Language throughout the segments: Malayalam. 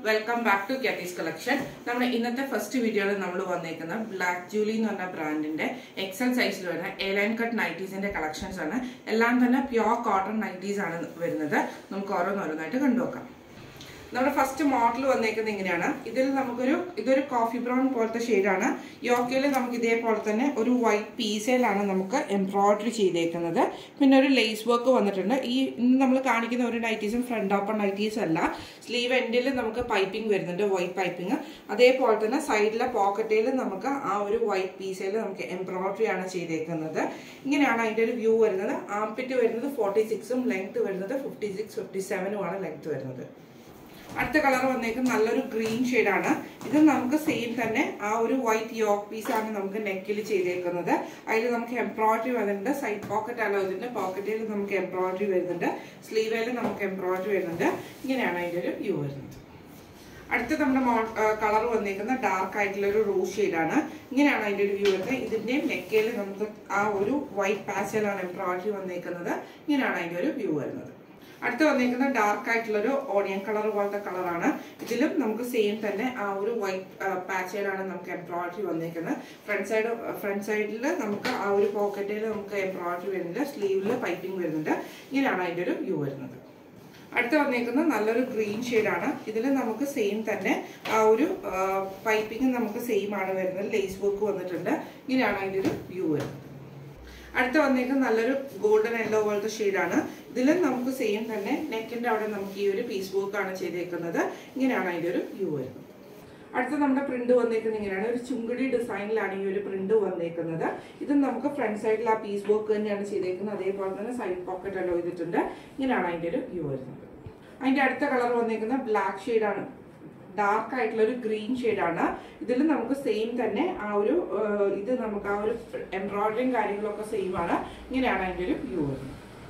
welcome back to Katie's collection നമ്മുടെ ഇന്നത്തെ ഫസ്റ്റ് വീഡിയോയിൽ നമ്മൾ വന്നേക്കുന്ന ബ്ലാക്ക് ജൂലി എന്ന് പറഞ്ഞ ബ്രാൻഡിന്റെ എക്സൽ സൈസിൽ വരുന്ന എ ലൈൻ കട്ട് നൈറ്റീസിന്റെ കളക്ഷൻസ് ആണ് എല്ലാം തന്നെ പ്യോർ കോട്ടൺ നൈറ്റീസ് ആണ് വരുന്നത് നമുക്ക് ഓരോന്നോരോന്നായിട്ട് കണ്ടുനോക്കാം നമ്മുടെ ഫസ്റ്റ് മോഡൽ വന്നേക്കുന്നത് ഇങ്ങനെയാണ് ഇതിൽ നമുക്കൊരു ഇതൊരു കോഫി ബ്രൗൺ പോലത്തെ ഷെയ്ഡാണ് യോക്കയിൽ നമുക്ക് ഇതേപോലെ തന്നെ ഒരു വൈറ്റ് പീസയിലാണ് നമുക്ക് എംബ്രോയിഡറി ചെയ്തേക്കുന്നത് പിന്നെ ഒരു ലേസ് വർക്ക് വന്നിട്ടുണ്ട് ഈ ഇന്ന് നമ്മൾ കാണിക്കുന്ന ഒരു നൈറ്റീസും ഫ്രണ്ട് ഓപ്പൺ നൈറ്റീസ് അല്ല സ്ലീവ് എൻഡിൽ നമുക്ക് പൈപ്പിംഗ് വരുന്നുണ്ട് വൈറ്റ് പൈപ്പിംഗ് അതേപോലെ തന്നെ സൈഡിലെ പോക്കറ്റിൽ നമുക്ക് ആ ഒരു വൈറ്റ് പീസയിൽ നമുക്ക് എംബ്രോയിഡറി ആണ് ചെയ്തേക്കുന്നത് ഇങ്ങനെയാണ് അതിൻ്റെ ഒരു വ്യൂ വരുന്നത് ആംപിറ്റ് വരുന്നത് ഫോർട്ടി സിക്സും ലെങ്ത് വരുന്നത് ഫിഫ്റ്റി സിക്സ് ഫിഫ്റ്റി സെവനുമാണ് ലെങ്ത് വരുന്നത് അടുത്ത കളർ വന്നേക്കുന്നത് നല്ലൊരു ഗ്രീൻ ആണ് ഇത് നമുക്ക് സെയിം തന്നെ ആ ഒരു വൈറ്റ് യോക്ക് പീസ് ആണ് നമുക്ക് നെക്കിൽ ചെയ്തേക്കുന്നത് അതിൽ നമുക്ക് എംബ്രോയിഡറി വരുന്നുണ്ട് സൈഡ് പോക്കറ്റ് അല്ല ഇതിന്റെ പോക്കറ്റിൽ നമുക്ക് എംബ്രോയിഡറി വരുന്നുണ്ട് സ്ലീവിൽ നമുക്ക് എംബ്രോയിഡറി വരുന്നുണ്ട് ഇങ്ങനെയാണ് അതിന്റെ ഒരു വ്യൂ വരുന്നത് അടുത്ത നമ്മുടെ കളർ വന്നേക്കുന്ന ഡാർക്ക് ആയിട്ടുള്ള ഒരു റോസ് ആണ് ഇങ്ങനെയാണ് അതിന്റെ ഒരു വ്യൂ വരുന്നത് ഇതിന്റെയും നെക്കയിൽ നമുക്ക് ആ ഒരു വൈറ്റ് പാച്ചിലാണ് എംബ്രോയിഡറി വന്നേക്കുന്നത് ഇങ്ങനെയാണ് അതിന്റെ ഒരു വ്യൂ വരുന്നത് അടുത്ത വന്നിരിക്കുന്ന ഡാർക്ക് ആയിട്ടുള്ള ഒരു ഓണിയൻ കളർ പോലത്തെ കളറാണ് ഇതിലും നമുക്ക് സെയിം തന്നെ ആ ഒരു വൈറ്റ് പാച്ചയിലാണ് നമുക്ക് എംബ്രോയിഡറി വന്നിരിക്കുന്നത് ഫ്രണ്ട് സൈഡ് ഫ്രണ്ട് സൈഡിൽ നമുക്ക് ആ ഒരു പോക്കറ്റിൽ നമുക്ക് എംബ്രോയിഡറി വരുന്നുണ്ട് സ്ലീവിൽ പൈപ്പിംഗ് വരുന്നുണ്ട് ഇങ്ങനെയാണ് അതിൻ്റെ ഒരു വ്യൂ വരുന്നത് അടുത്ത വന്നിരിക്കുന്നത് നല്ലൊരു ഗ്രീൻ ആണ് ഇതിൽ നമുക്ക് സെയിം തന്നെ ആ ഒരു പൈപ്പിംഗ് നമുക്ക് സെയിം ആണ് വരുന്നത് ലേസ് വർക്ക് വന്നിട്ടുണ്ട് ഇങ്ങനെയാണ് അതിൻ്റെ ഒരു വ്യൂ വരുന്നത് അടുത്ത വന്നേക്കുന്നത് നല്ലൊരു ഗോൾഡൻ യെല്ലോ പോലത്തെ ഷെയ്ഡാണ് ഇതിൽ നമുക്ക് സെയിം തന്നെ നെക്കിന്റെ അവിടെ നമുക്ക് ഈ ഒരു പീസ് വർക്ക് ആണ് ചെയ്തേക്കുന്നത് ഇങ്ങനെയാണ് അതിന്റെ ഒരു വ്യൂ വരുന്നത് അടുത്ത നമ്മുടെ പ്രിന്റ് വന്നേക്കുന്നത് ഇങ്ങനെയാണ് ഒരു ചുങ്കിടി ഡിസൈനിലാണ് ഈ ഒരു പ്രിന്റ് വന്നേക്കുന്നത് ഇത് നമുക്ക് ഫ്രണ്ട് സൈഡിൽ ആ പീസ് വർക്ക് തന്നെയാണ് ചെയ്തേക്കുന്നത് അതേപോലെ തന്നെ സൈഡ് പോക്കറ്റ് എല്ലാം ചെയ്തിട്ടുണ്ട് ഇങ്ങനെയാണ് അതിന്റെ ഒരു വ്യൂ വരുന്നത് അതിന്റെ അടുത്ത കളർ വന്നേക്കുന്നത് ബ്ലാക്ക് ഷെയ്ഡാണ് ഡാർക്ക് ആയിട്ടുള്ള ഒരു ഗ്രീൻ ആണ് ഇതിൽ നമുക്ക് സെയിം തന്നെ ആ ഒരു ഇത് നമുക്ക് ആ ഒരു എംബ്രോയിഡറിയും കാര്യങ്ങളൊക്കെ സെയിം ആണ് ഇങ്ങനെയാണ് അതിൻ്റെ ഒരു വ്യൂ വരുന്നത്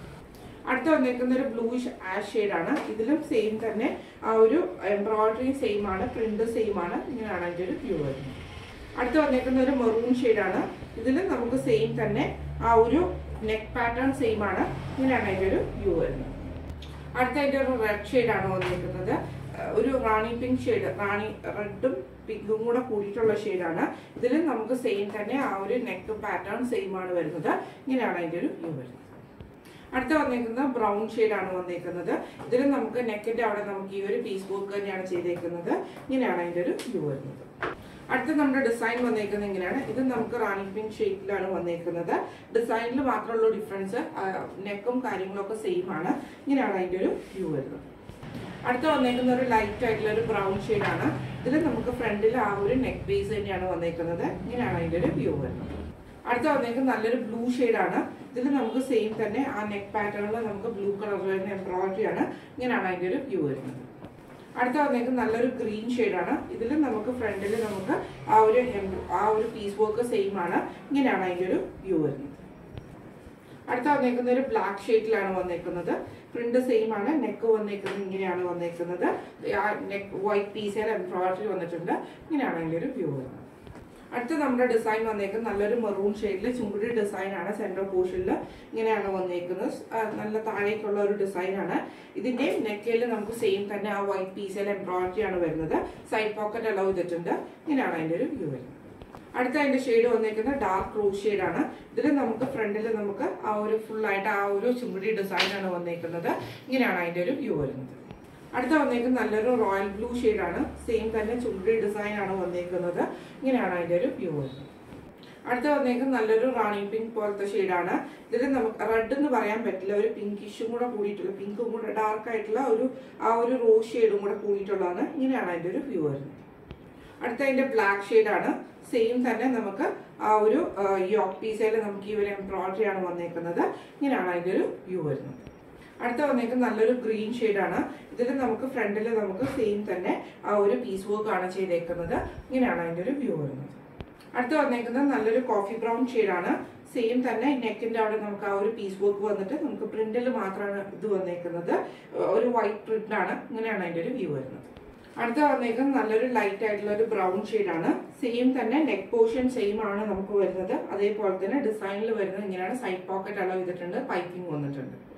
അടുത്ത വന്നിരിക്കുന്ന ഒരു ബ്ലൂഷ് ആഷ് ആണ് ഇതിലും സെയിം തന്നെ ആ ഒരു എംബ്രോയിഡറി സെയിം ആണ് പ്രിന്റ് സെയിം ആണ് ഇങ്ങനെയാണ് അതിൻ്റെ ഒരു വ്യൂ വരുന്നത് അടുത്ത് വന്നിരിക്കുന്ന ഒരു മെറൂൺ ആണ് ഇതിൽ നമുക്ക് സെയിം തന്നെ ആ ഒരു നെക്ക് പാറ്റേൺ സെയിം ആണ് ഇങ്ങനെയാണ് അതിൻ്റെ ഒരു വ്യൂ വരുന്നത് അടുത്ത അതിൻ്റെ ഒരു റെഡ് ഷെയ്ഡാണ് വന്നിരിക്കുന്നത് ഒരു റാണി പിങ്ക് ഷെയ്ഡ് റാണി റെഡും പിങ്കും കൂടെ കൂടിയിട്ടുള്ള ഷെയ്ഡാണ് ഇതിൽ നമുക്ക് സെയിം തന്നെ ആ ഒരു നെക്ക് പാറ്റേൺ സെയിം ആണ് വരുന്നത് ഇങ്ങനെയാണ് അതിൻ്റെ ഒരു വ്യൂ വരുന്നത് അടുത്ത വന്നേക്കുന്നത് ബ്രൗൺ ഷെയ്ഡാണ് വന്നേക്കുന്നത് ഇതിൽ നമുക്ക് നെക്കിന്റെ അവിടെ നമുക്ക് ഈ ഒരു പീസ് വർക്ക് തന്നെയാണ് ചെയ്തേക്കുന്നത് ഇങ്ങനെയാണ് അതിൻ്റെ ഒരു വ്യൂ വരുന്നത് അടുത്ത നമ്മുടെ ഡിസൈൻ വന്നേക്കുന്നത് ഇങ്ങനെയാണ് ഇത് നമുക്ക് റാണി പിങ്ക് ഷെയ്ഡിലാണ് വന്നേക്കുന്നത് ഡിസൈനിൽ മാത്രമുള്ള ഡിഫറൻസ് നെക്കും കാര്യങ്ങളൊക്കെ സെയിം ആണ് ഇങ്ങനെയാണ് അതിൻ്റെ ഒരു വ്യൂ വരുന്നത് അടുത്ത വന്നേക്കുന്ന ഒരു ലൈറ്റ് ആയിട്ടുള്ള ഒരു ബ്രൗൺ ആണ് ഇതിൽ നമുക്ക് ഫ്രണ്ടിൽ ആ ഒരു നെക്ക് ബേസ് തന്നെയാണ് വന്നേക്കുന്നത് ഇങ്ങനെയാണ് അതിൻ്റെ ഒരു വ്യൂ വരുന്നത് അടുത്ത വന്നേക്കുന്നത് നല്ലൊരു ബ്ലൂ ആണ് ഇതിൽ നമുക്ക് സെയിം തന്നെ ആ നെക്ക് പാറ്റേണിൽ നമുക്ക് ബ്ലൂ കളർ വരുന്ന എംബ്രോയിഡറി ആണ് ഇങ്ങനെയാണ് അതിൻ്റെ ഒരു വ്യൂ വരുന്നത് അടുത്ത വന്നേക്കുന്നത് നല്ലൊരു ഗ്രീൻ ആണ് ഇതിൽ നമുക്ക് ഫ്രണ്ടിൽ നമുക്ക് ആ ഒരു ആ ഒരു പീസ് വർക്ക് സെയിം ആണ് ഇങ്ങനെയാണ് അതിൻ്റെ ഒരു വ്യൂ വരുന്നത് അടുത്ത വന്നേക്കുന്ന ഒരു ബ്ലാക്ക് ഷെയ്ഡിലാണ് വന്നേക്കുന്നത് പ്രിന്റ് സെയിം ആണ് നെക്ക് വന്നേക്കുന്നത് ഇങ്ങനെയാണ് വന്നേക്കുന്നത് ആ നെക്ക് വൈറ്റ് പീസിൽ എംബ്രോയിഡറി വന്നിട്ടുണ്ട് ഇങ്ങനെയാണ് അതിൻ്റെ ഒരു വ്യൂ വരുന്നത് അടുത്ത നമ്മുടെ ഡിസൈൻ വന്നേക്കുന്നത് നല്ലൊരു മെറൂൺ ഷെയ്ഡിൽ ചുങ്കുടി ഡിസൈൻ ആണ് സെൻട്രൽ പോർഷനിൽ ഇങ്ങനെയാണ് വന്നേക്കുന്നത് നല്ല താഴേക്കുള്ള ഒരു ഡിസൈൻ ആണ് ഇതിന്റെ നെക്കയിൽ നമുക്ക് സെയിം തന്നെ ആ വൈറ്റ് പീസിൽ എംബ്രോയിഡറി ആണ് വരുന്നത് സൈഡ് പോക്കറ്റ് അലോ ചെയ്തിട്ടുണ്ട് ഇങ്ങനെയാണ് അതിന്റെ ഒരു വ്യൂ വരുന്നത് അടുത്ത അതിന്റെ ഷെയ്ഡ് വന്നേക്കുന്നത് ഡാർക്ക് റോസ് ആണ് ഇതിൽ നമുക്ക് ഫ്രണ്ടിൽ നമുക്ക് ആ ഒരു ഫുൾ ആയിട്ട് ആ ഒരു ചുമടി ഡിസൈൻ ആണ് വന്നേക്കുന്നത് ഇങ്ങനെയാണ് അതിന്റെ ഒരു വ്യൂ വരുന്നത് അടുത്ത വന്നേക്കുന്നത് നല്ലൊരു റോയൽ ബ്ലൂ ആണ് സെയിം തന്നെ ചുമടി ഡിസൈൻ ആണ് വന്നേക്കുന്നത് ഇങ്ങനെയാണ് അതിന്റെ ഒരു വ്യൂ വരുന്നത് അടുത്ത വന്നേക്കുന്നത് നല്ലൊരു റാണി പിങ്ക് പോലത്തെ ഷെയ്ഡാണ് ഇതിൽ നമുക്ക് റെഡ് എന്ന് പറയാൻ പറ്റില്ല ഒരു പിങ്കിഷും കൂടെ കൂടിയിട്ടുള്ള പിങ്കും കൂടെ ഡാർക്ക് ആയിട്ടുള്ള ഒരു ആ ഒരു റോസ് ഷെയ്ഡും കൂടെ കൂടിയിട്ടുള്ളതാണ് ഇങ്ങനെയാണ് അതിന്റെ ഒരു വ്യൂ വരുന്നത് അടുത്ത അതിന്റെ ബ്ലാക്ക് ഷെയ്ഡാണ് സെയിം തന്നെ നമുക്ക് ആ ഒരു യോക്ക് പീസയിൽ നമുക്ക് ഈ ഒരു എംബ്രോയിഡറി ആണ് വന്നേക്കുന്നത് ഇങ്ങനെയാണ് അതിന്റെ ഒരു വ്യൂ വരുന്നത് അടുത്ത വന്നേക്കുന്നത് നല്ലൊരു ഗ്രീൻ ആണ് ഇതിൽ നമുക്ക് ഫ്രണ്ടിൽ നമുക്ക് സെയിം തന്നെ ആ ഒരു പീസ് വർക്ക് ആണ് ചെയ്തേക്കുന്നത് ഇങ്ങനെയാണ് അതിന്റെ ഒരു വ്യൂ വരുന്നത് അടുത്ത വന്നേക്കുന്നത് നല്ലൊരു കോഫി ബ്രൗൺ ആണ് സെയിം തന്നെ നെക്കിന്റെ അവിടെ നമുക്ക് ആ ഒരു പീസ് വർക്ക് വന്നിട്ട് നമുക്ക് പ്രിന്റിൽ മാത്രമാണ് ഇത് വന്നേക്കുന്നത് ഒരു വൈറ്റ് പ്രിന്റ് ആണ് ഇങ്ങനെയാണ് അതിന്റെ ഒരു വ്യൂ വരുന്നത് അടുത്ത വന്നേക്കുന്നത് നല്ലൊരു ലൈറ്റ് ആയിട്ടുള്ള ഒരു ബ്രൗൺ ആണ് സെയിം തന്നെ നെക്ക് പോർഷൻ സെയിം ആണ് നമുക്ക് വരുന്നത് അതേപോലെ തന്നെ ഡിസൈനിൽ വരുന്നത് ഇങ്ങനെയാണ് സൈഡ് പോക്കറ്റ് അളവ് ചെയ്തിട്ടുണ്ട് പൈപ്പിംഗ് വന്നിട്ടുണ്ട്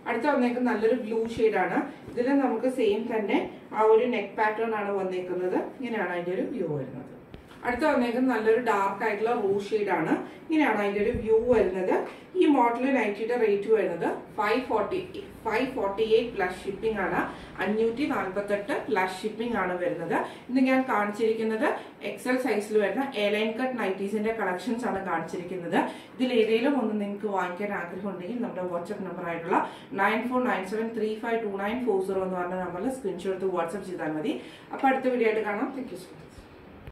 അടുത്ത വന്നേക്കുന്നത് നല്ലൊരു ബ്ലൂ ആണ് ഇതിൽ നമുക്ക് സെയിം തന്നെ ആ ഒരു നെക്ക് പാറ്റേൺ ആണ് വന്നേക്കുന്നത് ഇങ്ങനെയാണ് അതിന്റെ ഒരു വ്യൂ വരുന്നത് അടുത്ത വന്നേക്കുന്നത് നല്ലൊരു ഡാർക്ക് ആയിട്ടുള്ള റൂ ആണ് ഇങ്ങനെയാണ് അതിന്റെ ഒരു വ്യൂ വരുന്നത് ഈ മോഡൽ നൈറ്റിയുടെ റേറ്റ് വരുന്നത് five forty five forty eight plus shipping ആണ് അഞ്ഞൂറ്റി നാൽപ്പത്തെട്ട് പ്ലസ് ഷിപ്പിംഗ് ആണ് വരുന്നത് ഇന്ന് ഞാൻ കാണിച്ചിരിക്കുന്നത് എക്സൽ സൈസിൽ വരുന്ന എലൈൻ കട്ട് നൈറ്റീസിന്റെ കളക്ഷൻസ് ആണ് കാണിച്ചിരിക്കുന്നത് ഇതിൽ ഏതെങ്കിലും ഒന്ന് നിങ്ങൾക്ക് വാങ്ങിക്കാൻ ആഗ്രഹം ഉണ്ടെങ്കിൽ നമ്മുടെ വാട്സ്ആപ്പ് നമ്പർ ആയിട്ടുള്ള nine four nine seven three five two nine four zero എന്ന് പറഞ്ഞ നമ്പറിൽ സ്ക്രീൻഷോട്ട് വാട്സ്ആപ്പ് ചെയ്താൽ മതി അപ്പോൾ അടുത്ത വീഡിയോ ആയിട്ട് കാണാം താങ്ക് യു സോ മച്ച്